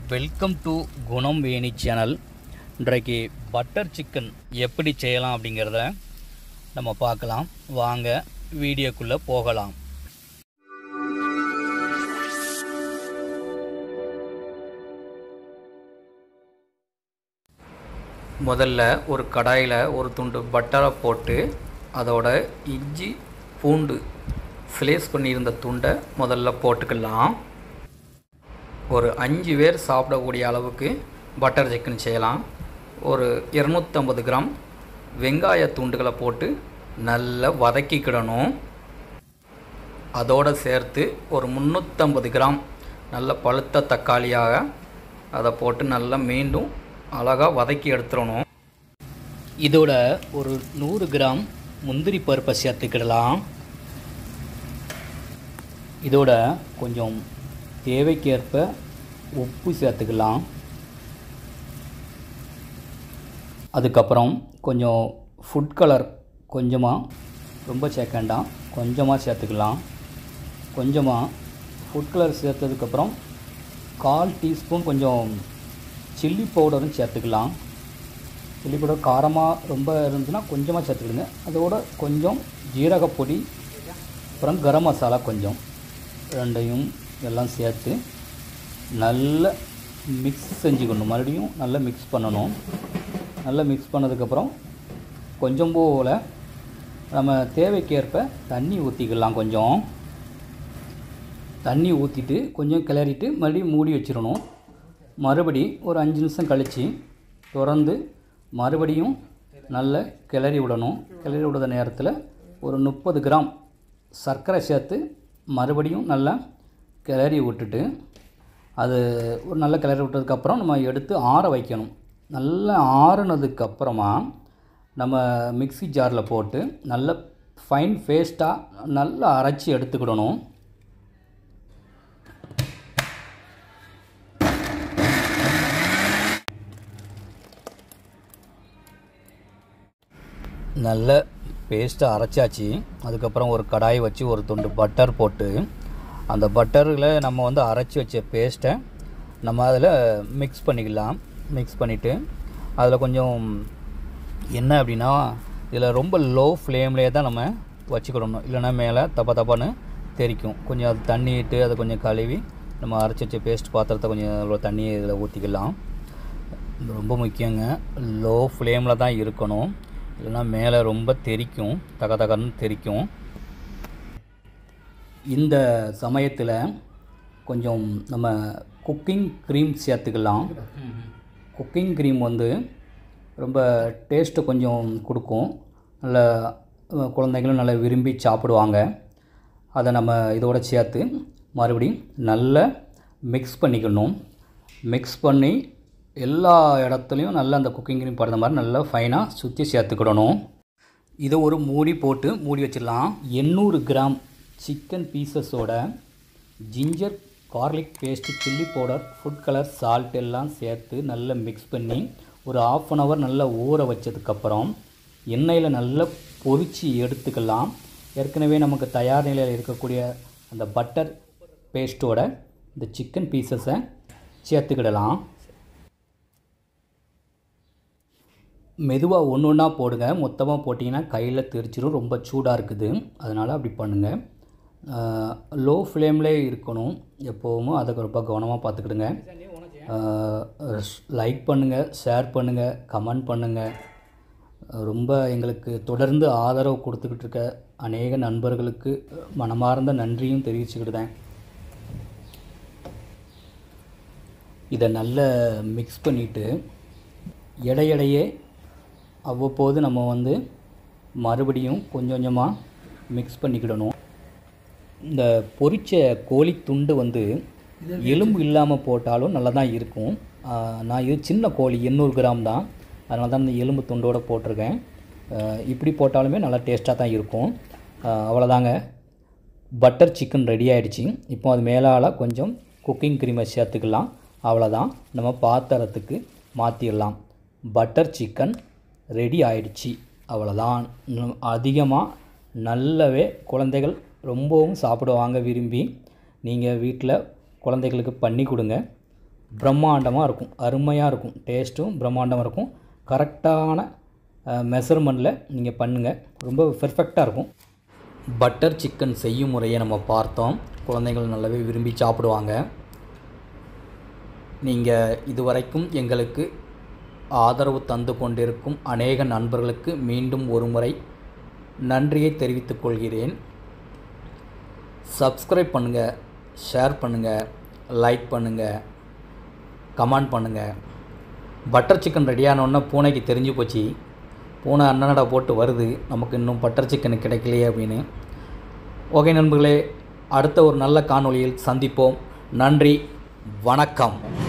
welcome to Gunam Veni channel இன்றைக்கு butter chicken எப்படி செய்யலாம் அப்படிங்கிறத நம்ம பார்க்கலாம் வாங்க வீடியோக்குள்ளே போகலாம் முதல்ல ஒரு கடாயில் ஒரு துண்டு பட்டரை போட்டு அதோட இஞ்சி பூண்டு ஸ்லேஸ் பண்ணியிருந்த துண்டை முதல்ல போட்டுக்கலாம் ஒரு அஞ்சு பேர் சாப்பிடக்கூடிய அளவுக்கு பட்டர் சிக்கன் செய்யலாம் ஒரு இரநூத்தம்பது கிராம் வெங்காய துண்டுகளை போட்டு நல்லா வதக்கிக்கிடணும் அதோடு சேர்த்து ஒரு முந்நூற்றம்பது கிராம் நல்ல பழுத்த தக்காளியாக அதை போட்டு நல்லா மீண்டும் அழகாக வதக்கி எடுத்துடணும் இதோட ஒரு நூறு கிராம் முந்திரி பருப்பை சேர்த்துக்கிடலாம் இதோட கொஞ்சம் தேவைக்கேற்ப உப்பு சேர்த்துக்கலாம் அதுக்கப்புறம் கொஞ்சம் ஃபுட் கலர் கொஞ்சமாக ரொம்ப சேர்க்க வேண்டாம் கொஞ்சமாக சேர்த்துக்கலாம் கொஞ்சமாக ஃபுட் கலர் சேர்த்ததுக்கப்புறம் கால் டீஸ்பூன் கொஞ்சம் சில்லி பவுடரும் சேர்த்துக்கலாம் சில்லி பவுடர் காரமாக ரொம்ப இருந்துச்சுன்னா கொஞ்சமாக சேர்த்துக்கிடுங்க அதோட கொஞ்சம் ஜீரகப்பொடி அப்புறம் கரம் மசாலா கொஞ்சம் ரெண்டையும் எல்லாம் சேர்த்து நல்லா மிக்ஸ் செஞ்சுக்கணும் மறுபடியும் நல்லா மிக்ஸ் பண்ணணும் நல்லா மிக்ஸ் பண்ணதுக்கப்புறம் கொஞ்சம் போல் நம்ம தேவைக்கேற்ப தண்ணி ஊற்றிக்கலாம் கொஞ்சம் தண்ணி ஊற்றிட்டு கொஞ்சம் கிளறிட்டு மறுபடியும் மூடி வச்சிடணும் மறுபடி ஒரு அஞ்சு நிமிஷம் கழித்து திறந்து மறுபடியும் நல்ல கிளறி விடணும் கிளறி விடுற நேரத்தில் ஒரு முப்பது கிராம் சர்க்கரை சேர்த்து மறுபடியும் நல்லா கிளறி விட்டுட்டு அது ஒரு நல்ல கிளறி விட்டதுக்கப்புறம் நம்ம எடுத்து ஆற வைக்கணும் நல்லா ஆறுனதுக்கப்புறமா நம்ம மிக்ஸி ஜாரில் போட்டு நல்ல ஃபைன் பேஸ்ட்டாக நல்லா அரைச்சி எடுத்துக்கிடணும் நல்ல பேஸ்ட்டை அரைச்சாச்சு அதுக்கப்புறம் ஒரு கடாய் வச்சு ஒரு துண்டு பட்டர் போட்டு அந்த பட்டரில் நம்ம வந்து அரைச்சி வச்ச பேஸ்ட்டை நம்ம அதில் மிக்ஸ் பண்ணிக்கலாம் மிக்ஸ் பண்ணிவிட்டு அதில் கொஞ்சம் என்ன அப்படின்னா இதில் ரொம்ப லோ ஃப்ளேம்லேயே தான் நம்ம வச்சுக்கிடணும் இல்லைன்னா மேலே தப்பா தப்பான்னு தெரிக்கும் கொஞ்சம் அது தண்ணி இட்டு அதை கொஞ்சம் கழுவி நம்ம அரைச்சி வச்ச பேஸ்ட் பாத்திரத்தை கொஞ்சம் இவ்வளோ தண்ணியை இதில் ஊற்றிக்கலாம் இது ரொம்ப முக்கியங்க லோ ஃப்ளேமில் தான் இருக்கணும் இல்லைன்னா மேலே ரொம்ப தெரிக்கும் தக தகன்னு தெரிக்கும் இந்த சமயத்தில் கொஞ்சம் நம்ம குக்கிங் க்ரீம் சேர்த்துக்கலாம் குக்கிங் க்ரீம் வந்து ரொம்ப டேஸ்ட்டு கொஞ்சம் கொடுக்கும் நல்ல அஹ், குழந்தைங்களும் நல்லா விரும்பி சாப்பிடுவாங்க அதை நம்ம இதோட சேர்த்து மறுபடியும் நல்லா மிக்ஸ் பண்ணிக்கணும் மிக்ஸ் பண்ணி எல்லா இடத்துலையும் நல்லா அந்த குக்கிங் க்ரீம் படுற மாதிரி நல்லா ஃபைனாக சுற்றி சேர்த்துக்கிடணும் இதை ஒரு மூடி போட்டு மூடி வச்சிடலாம் எண்ணூறு கிராம் சிக்கன் பீசஸோட ginger garlic paste chilli powder food colour salt எல்லாம் சேர்த்து நல்லா மிக்ஸ் பண்ணி ஒரு ஆஃப் அன் ஹவர் நல்லா ஊற வச்சதுக்கப்புறம் எண்ணெயில் நல்லா பொரித்து எடுத்துக்கலாம் ஏற்கனவே நமக்கு தயார் நிலையில் இருக்கக்கூடிய அந்த பட்டர் பேஸ்ட்டோட இந்த சிக்கன் பீசஸை சேர்த்துக்கிடலாம் மெதுவாக ஒன்று ஒன்றா போடுங்க மொத்தமாக போட்டிங்கன்னா கையில் தெரிச்சிடும் ரொம்ப சூடாக இருக்குது அதனால் அப்படி பண்ணுங்கள் லோ ஃப்ளேம்லேயே இருக்கணும் எப்போவுமே அதை ரொம்ப கவனமாக பார்த்துக்கிடுங்க லைக் பண்ணுங்கள் ஷேர் பண்ணுங்கள் கமெண்ட் பண்ணுங்கள் ரொம்ப எங்களுக்கு தொடர்ந்து ஆதரவு கொடுத்துக்கிட்டு இருக்க அநேக நண்பர்களுக்கு மனமார்ந்த நன்றியும் தெரிவிச்சுக்கிடுதேன் இதை நல்லா மிக்ஸ் பண்ணிவிட்டு இடையிடையே அவ்வப்போது நம்ம வந்து மறுபடியும் கொஞ்சம் கொஞ்சமாக மிக்ஸ் பண்ணிக்கிடணும் இந்த பொரிச்ச கோழி துண்டு வந்து எலும்பு இல்லாமல் போட்டாலும் நல்லா தான் இருக்கும் ஆஹ் நான் இது சின்ன கோழி எண்ணூறு கிராம் தான் அதனால தான் இந்த எலும்பு துண்டோடு போட்டிருக்கேன் ஆஹ் இப்படி போட்டாலுமே நல்லா டேஸ்ட்டாக தான் இருக்கும் ஆஹ் அவ்வளோதாங்க பட்டர் சிக்கன் ரெடி ஆயிடுச்சு இப்போ அது மேலால் கொஞ்சம் குக்கிங் க்ரீமை சேர்த்துக்கலாம் அவ்வளோதான் நம்ம பாத்திரத்துக்கு மாற்றிடலாம் பட்டர் சிக்கன் ரெடி ஆயிடுச்சு அவ்வளோதான் அதிகமாக நல்லாவே குழந்தைகள் ரொம்பவும் சாப்பிடுவாங்க விரும்பி நீங்கள் வீட்டில் குழந்தைகளுக்கு பண்ணி கொடுங்க பிரம்மாண்டமாக இருக்கும் அருமையாக இருக்கும் டேஸ்ட்டும் பிரம்மாண்டமாக இருக்கும் கரெக்டான மெஷர்மெண்ட்டில் நீங்கள் பண்ணுங்கள் ரொம்ப பெர்ஃபெக்டாக இருக்கும் பட்டர் சிக்கன் செய்யும் முறையை நம்ம பார்த்தோம் குழந்தைகள் நல்லாவே விரும்பி சாப்பிடுவாங்க நீங்கள் இதுவரைக்கும் எங்களுக்கு ஆதரவு தந்து கொண்டிருக்கும் அநேக நண்பர்களுக்கு மீண்டும் ஒரு முறை நன்றியை தெரிவித்துக் கொள்கிறேன் சப்ஸ்கிரைப் பண்ணுங்கள் ஷேர் பண்ணுங்கள் லைக் பண்ணுங்கள் கமெண்ட் பண்ணுங்கள் பட்டர் சிக்கன் ரெடியானோடனே பூனைக்கு தெரிஞ்சு போச்சு பூனை அண்ணனடா போட்டு வருது நமக்கு இன்னும் பட்டர் சிக்கன் கிடைக்கலையே அப்படின்னு ஓகே நண்பர்களே அடுத்த ஒரு நல்ல காணொளியில் சந்திப்போம் நன்றி வணக்கம்